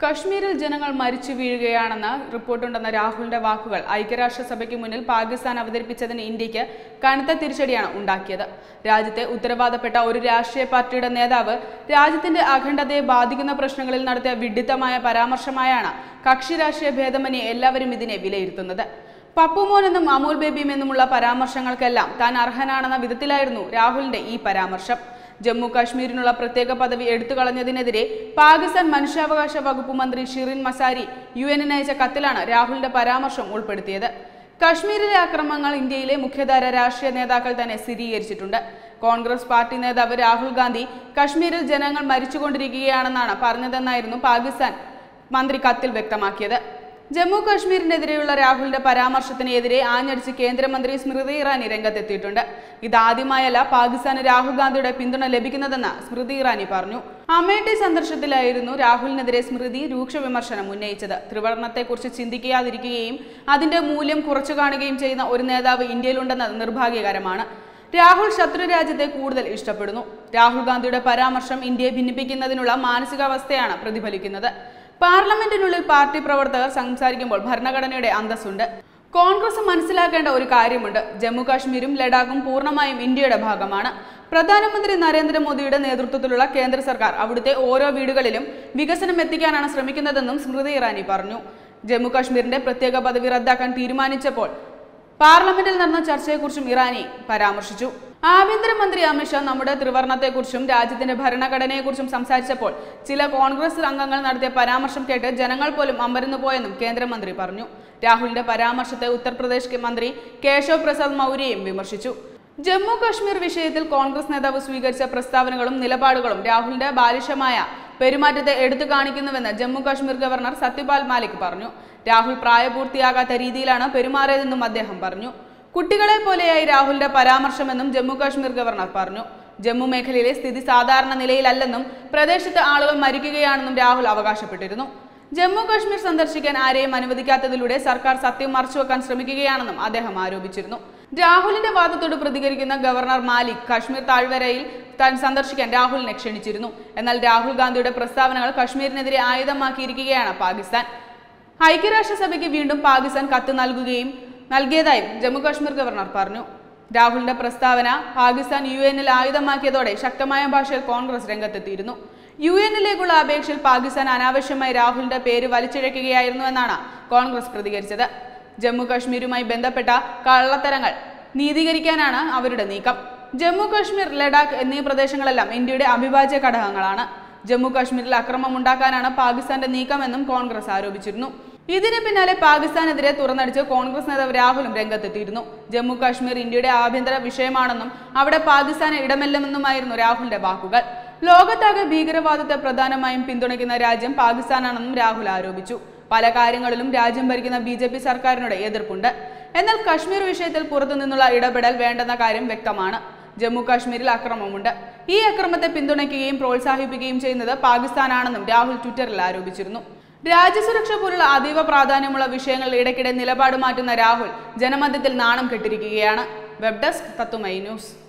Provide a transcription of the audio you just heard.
കശ്മീരിൽ ജനങ്ങൾ മരിച്ചു വീഴുകയാണെന്ന് റിപ്പോർട്ടുണ്ടെന്ന രാഹുലിന്റെ വാക്കുകൾ ഐക്യരാഷ്ട്രസഭയ്ക്ക് മുന്നിൽ പാകിസ്ഥാൻ അവതരിപ്പിച്ചതിന് ഇന്ത്യക്ക് കനത്ത തിരിച്ചടിയാണ് ഉണ്ടാക്കിയത് രാജ്യത്തെ ഉത്തരവാദപ്പെട്ട ഒരു രാഷ്ട്രീയ പാർട്ടിയുടെ നേതാവ് രാജ്യത്തിന്റെ അഖണ്ഡതയെ ബാധിക്കുന്ന പ്രശ്നങ്ങളിൽ നടത്തിയ വിഡിത്തമായ പരാമർശമായാണ് കക്ഷി രാഷ്ട്രീയ ഭേദമന്യേ എല്ലാവരും ഇതിനെ വിലയിരുത്തുന്നത് പപ്പുമോൻ എന്നും അമൂൽ ബേബിയും എന്നുമുള്ള പരാമർശങ്ങൾക്കെല്ലാം താൻ അർഹനാണെന്ന വിധത്തിലായിരുന്നു രാഹുലിന്റെ ഈ പരാമർശം ജമ്മു കാശ്മീരിനുള്ള പ്രത്യേക പദവി എടുത്തുകളഞ്ഞതിനെതിരെ പാകിസ്ഥാൻ മനുഷ്യാവകാശ വകുപ്പ് മന്ത്രി ഷിറിൻ മസാരി യു എന്നിന് അയച്ച കത്തിലാണ് രാഹുലിന്റെ പരാമർശം ഉൾപ്പെടുത്തിയത് കശ്മീരിലെ ആക്രമണങ്ങൾ ഇന്ത്യയിലെ മുഖ്യധാര രാഷ്ട്രീയ നേതാക്കൾ തന്നെ സ്ഥിരീകരിച്ചിട്ടുണ്ട് കോൺഗ്രസ് പാർട്ടി നേതാവ് രാഹുൽ ഗാന്ധി കശ്മീരിൽ ജനങ്ങൾ മരിച്ചുകൊണ്ടിരിക്കുകയാണെന്നാണ് പറഞ്ഞതെന്നായിരുന്നു പാകിസ്ഥാൻ മന്ത്രി കത്തിൽ വ്യക്തമാക്കിയത് ജമ്മു കാശ്മീരിനെതിരെയുള്ള രാഹുലിന്റെ പരാമർശത്തിനെതിരെ ആഞ്ഞടിച്ച് കേന്ദ്രമന്ത്രി സ്മൃതി ഇറാനി രംഗത്തെത്തിയിട്ടുണ്ട് ഇതാദ്യമായല്ല പാകിസ്ഥാന് രാഹുൽ ഗാന്ധിയുടെ പിന്തുണ ലഭിക്കുന്നതെന്ന് സ്മൃതി ഇറാനി പറഞ്ഞു അമേഠി സന്ദർശനത്തിലായിരുന്നു രാഹുലിനെതിരെ സ്മൃതി രൂക്ഷ വിമർശനം ഉന്നയിച്ചത് ത്രിവർണത്തെക്കുറിച്ച് ചിന്തിക്കാതിരിക്കുകയും അതിന്റെ മൂല്യം കുറച്ചു കാണുകയും ചെയ്യുന്ന ഒരു നേതാവ് ഇന്ത്യയിലുണ്ടെന്നത് നിർഭാഗ്യകരമാണ് രാഹുൽ ശത്രു രാജ്യത്തെ കൂടുതൽ ഇഷ്ടപ്പെടുന്നു രാഹുൽ ഗാന്ധിയുടെ പരാമർശം ഇന്ത്യയെ ഭിന്നിപ്പിക്കുന്നതിനുള്ള മാനസികാവസ്ഥയാണ് പ്രതിഫലിക്കുന്നത് പാർലമെന്റിനുള്ളിൽ പാർട്ടി പ്രവർത്തകർ സംസാരിക്കുമ്പോൾ ഭരണഘടനയുടെ അന്തസ്സുണ്ട് കോൺഗ്രസ് മനസ്സിലാക്കേണ്ട ഒരു കാര്യമുണ്ട് ജമ്മു കാശ്മീരും ലഡാക്കും പൂർണ്ണമായും ഇന്ത്യയുടെ ഭാഗമാണ് പ്രധാനമന്ത്രി നരേന്ദ്രമോദിയുടെ നേതൃത്വത്തിലുള്ള കേന്ദ്ര സർക്കാർ അവിടുത്തെ ഓരോ വീടുകളിലും വികസനം എത്തിക്കാനാണ് ശ്രമിക്കുന്നതെന്നും സ്മൃതി ഇറാനി പറഞ്ഞു ജമ്മു കാശ്മീരിന്റെ പ്രത്യേക പദവി റദ്ദാക്കാൻ തീരുമാനിച്ചപ്പോൾ പാർലമെന്റിൽ നടന്ന ചർച്ചയെക്കുറിച്ചും ഇറാനി പരാമർശിച്ചു ആഭ്യന്തരമന്ത്രി അമിത്ഷാ നമ്മുടെ ത്രിവർണത്തെക്കുറിച്ചും രാജ്യത്തിന്റെ ഭരണഘടനയെക്കുറിച്ചും സംസാരിച്ചപ്പോൾ ചില കോൺഗ്രസ് അംഗങ്ങൾ നടത്തിയ പരാമർശം കേട്ട് ജനങ്ങൾ പോലും അമ്പരന്നു പോയെന്നും കേന്ദ്രമന്ത്രി പറഞ്ഞു രാഹുലിന്റെ പരാമർശത്തെ ഉത്തർപ്രദേശ് മന്ത്രി കേശവ് പ്രസാദ് മൗര്യയും വിമർശിച്ചു ജമ്മു കാശ്മീർ വിഷയത്തിൽ കോൺഗ്രസ് നേതാവ് സ്വീകരിച്ച പ്രസ്താവനകളും നിലപാടുകളും രാഹുലിന്റെ ബാലിശമായ പെരുമാറ്റത്തെ എടുത്തു കാണിക്കുന്നുവെന്ന് ജമ്മു കാശ്മീർ ഗവർണർ സത്യപാൽ മാലിക് പറഞ്ഞു രാഹുൽ പ്രായപൂർത്തിയാകാത്ത രീതിയിലാണ് പെരുമാറിയതെന്നും അദ്ദേഹം പറഞ്ഞു കുട്ടികളെ പോലെയായി രാഹുലിന്റെ പരാമർശമെന്നും ജമ്മു കാശ്മീർ ഗവർണർ പറഞ്ഞു ജമ്മു മേഖലയിലെ സ്ഥിതി സാധാരണ നിലയിലല്ലെന്നും പ്രദേശത്ത് ആളുകൾ മരിക്കുകയാണെന്നും രാഹുൽ അവകാശപ്പെട്ടിരുന്നു ജമ്മു കാശ്മീർ സന്ദർശിക്കാൻ ആരെയും അനുവദിക്കാത്തതിലൂടെ സർക്കാർ സത്യം മറച്ചുവെക്കാൻ ശ്രമിക്കുകയാണെന്നും അദ്ദേഹം ആരോപിച്ചിരുന്നു രാഹുലിന്റെ വാദത്തോട് പ്രതികരിക്കുന്ന ഗവർണർ മാലിക് കാശ്മീർ താഴ്വരയിൽ താൻ സന്ദർശിക്കാൻ രാഹുലിനെ ക്ഷണിച്ചിരുന്നു എന്നാൽ രാഹുൽ ഗാന്ധിയുടെ പ്രസ്താവനകൾ കശ്മീരിനെതിരെ ആയുധമാക്കിയിരിക്കുകയാണ് പാകിസ്ഥാൻ ഐക്യരാഷ്ട്രസഭയ്ക്ക് വീണ്ടും പാകിസ്ഥാൻ കത്ത് നൽകുകയും നൽകിയതായും ജമ്മു കാശ്മീർ ഗവർണർ പറഞ്ഞു രാഹുലിന്റെ പ്രസ്താവന പാകിസ്ഥാൻ യു എന്നിൽ ആയുധമാക്കിയതോടെ ശക്തമായ ഭാഷയിൽ കോൺഗ്രസ് രംഗത്തെത്തിയിരുന്നു യു എന്നിലേക്കുള്ള അപേക്ഷയിൽ പാകിസ്ഥാൻ അനാവശ്യമായി രാഹുലിന്റെ പേര് വലിച്ചിഴക്കുകയായിരുന്നുവെന്നാണ് കോൺഗ്രസ് പ്രതികരിച്ചത് ജമ്മു കാശ്മീരുമായി ബന്ധപ്പെട്ട കള്ളത്തരങ്ങൾ നീതീകരിക്കാനാണ് അവരുടെ നീക്കം ജമ്മു കാശ്മീർ ലഡാക്ക് എന്നീ പ്രദേശങ്ങളെല്ലാം ഇന്ത്യയുടെ അവിഭാജ്യ ഘടകങ്ങളാണ് ജമ്മു കാശ്മീരിൽ അക്രമം ഉണ്ടാക്കാനാണ് പാകിസ്ഥാന്റെ നീക്കമെന്നും കോൺഗ്രസ് ആരോപിച്ചിരുന്നു ഇതിന് പിന്നാലെ പാകിസ്ഥാനെതിരെ തുറന്നടിച്ച് കോൺഗ്രസ് നേതാവ് രാഹുലും രംഗത്തെത്തിയിരുന്നു ജമ്മു കാശ്മീർ ഇന്ത്യയുടെ ആഭ്യന്തര വിഷയമാണെന്നും അവിടെ പാകിസ്ഥാന് ഇടമില്ലെന്നുമായിരുന്നു രാഹുലിന്റെ വാക്കുകൾ ലോകത്താകെ ഭീകരവാദത്തെ പ്രധാനമായും പിന്തുണയ്ക്കുന്ന രാജ്യം പാകിസ്ഥാനാണെന്നും രാഹുൽ ആരോപിച്ചു പല കാര്യങ്ങളിലും രാജ്യം ഭരിക്കുന്ന ബി ജെ പി സർക്കാരിനോട് എതിർപ്പുണ്ട് എന്നാൽ കശ്മീർ വിഷയത്തിൽ പുറത്തുനിന്നുള്ള ഇടപെടൽ വേണ്ടെന്ന കാര്യം വ്യക്തമാണ് ജമ്മു കാശ്മീരിൽ അക്രമമുണ്ട് ഈ അക്രമത്തെ പിന്തുണയ്ക്കുകയും പ്രോത്സാഹിപ്പിക്കുകയും ചെയ്യുന്നത് പാകിസ്ഥാനാണെന്നും രാഹുൽ ട്വിറ്ററിൽ ആരോപിച്ചിരുന്നു രാജ്യസുരക്ഷ പോലുള്ള അതീവ പ്രാധാന്യമുള്ള വിഷയങ്ങളിൽ ഇടയ്ക്കിടെ നിലപാട് മാറ്റുന്ന രാഹുൽ ജനമധ്യത്തിൽ നാണം കെട്ടിരിക്കുകയാണ് വെബ് ഡെസ്ക് തത്തുമൈ ന്യൂസ്